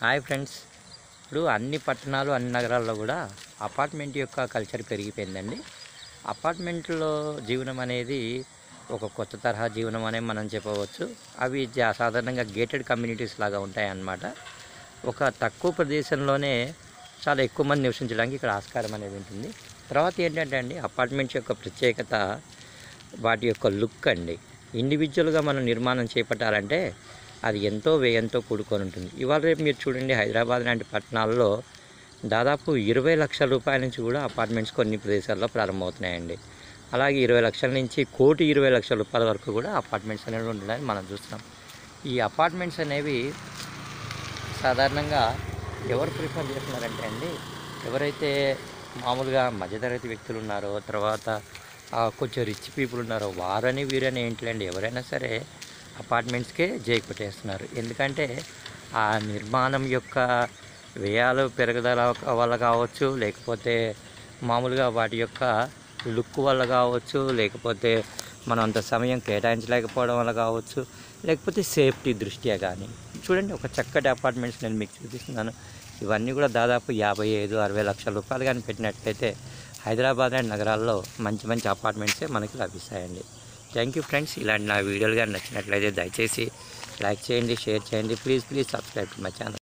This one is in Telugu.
హాయ్ ఫ్రెండ్స్ ఇప్పుడు అన్ని పట్టణాలు అన్ని నగరాల్లో కూడా అపార్ట్మెంట్ యొక్క కల్చర్ పెరిగిపోయిందండి అపార్ట్మెంట్లో జీవనం అనేది ఒక కొత్త తరహా జీవనం అనే మనం చెప్పవచ్చు అవి జా- సాధారణంగా గేటెడ్ కమ్యూనిటీస్ లాగా ఉంటాయి అన్నమాట ఒక తక్కువ ప్రదేశంలోనే చాలా ఎక్కువ మంది నివసించడానికి ఇక్కడ ఆస్కారం అనేది ఉంటుంది తర్వాత ఏంటంటే అండి అపార్ట్మెంట్స్ యొక్క ప్రత్యేకత వాటి యొక్క లుక్ అండి ఇండివిజువల్గా మనం నిర్మాణం చేపట్టాలంటే అది ఎంతో వ్యయంతో కూడుకొని ఉంటుంది ఇవాళ రేపు మీరు చూడండి హైదరాబాద్ లాంటి పట్టణాల్లో దాదాపు ఇరవై లక్షల రూపాయల నుంచి కూడా అపార్ట్మెంట్స్ కొన్ని ప్రదేశాల్లో ప్రారంభమవుతున్నాయండి అలాగే ఇరవై లక్షల నుంచి కోటి ఇరవై లక్షల రూపాయల వరకు కూడా అపార్ట్మెంట్స్ అనేవి ఉండడానికి మనం చూస్తున్నాం ఈ అపార్ట్మెంట్స్ అనేవి సాధారణంగా ఎవరు ప్రిఫర్ చేస్తున్నారంటే అండి ఎవరైతే మామూలుగా మధ్యతరగతి వ్యక్తులు ఉన్నారో తర్వాత ఆ, కొంచెం రిచ్ పీపుల్ ఉన్నారో వారని వీరని ఏంటిలేండి ఎవరైనా సరే అపార్ట్మెంట్స్కే జై కొట్టేస్తున్నారు ఎందుకంటే ఆ నిర్మాణం యొక్క వ్యయాలు పెరుగుదల వల్ల కావచ్చు లేకపోతే మామూలుగా వాటి యొక్క లుక్ వల్ల కావచ్చు లేకపోతే మనం అంత సమయం కేటాయించలేకపోవడం వల్ల కావచ్చు లేకపోతే సేఫ్టీ దృష్ట్యా కానీ చూడండి ఒక చక్కటి అపార్ట్మెంట్స్ నేను మీకు చూపిస్తున్నాను ఇవన్నీ కూడా దాదాపు యాభై ఐదు అరవై లక్షల రూపాయలు కానీ పెట్టినట్లయితే హైదరాబాద్ అండ్ నగరాల్లో మంచి మంచి అపార్ట్మెంట్సే మనకి లభిస్తాయండి థ్యాంక్ యూ ఫ్రెండ్స్ ఇలాంటి నా వీడియోలు కానీ నచ్చినట్లయితే దయచేసి లైక్ చేయండి షేర్ చేయండి please please subscribe to my channel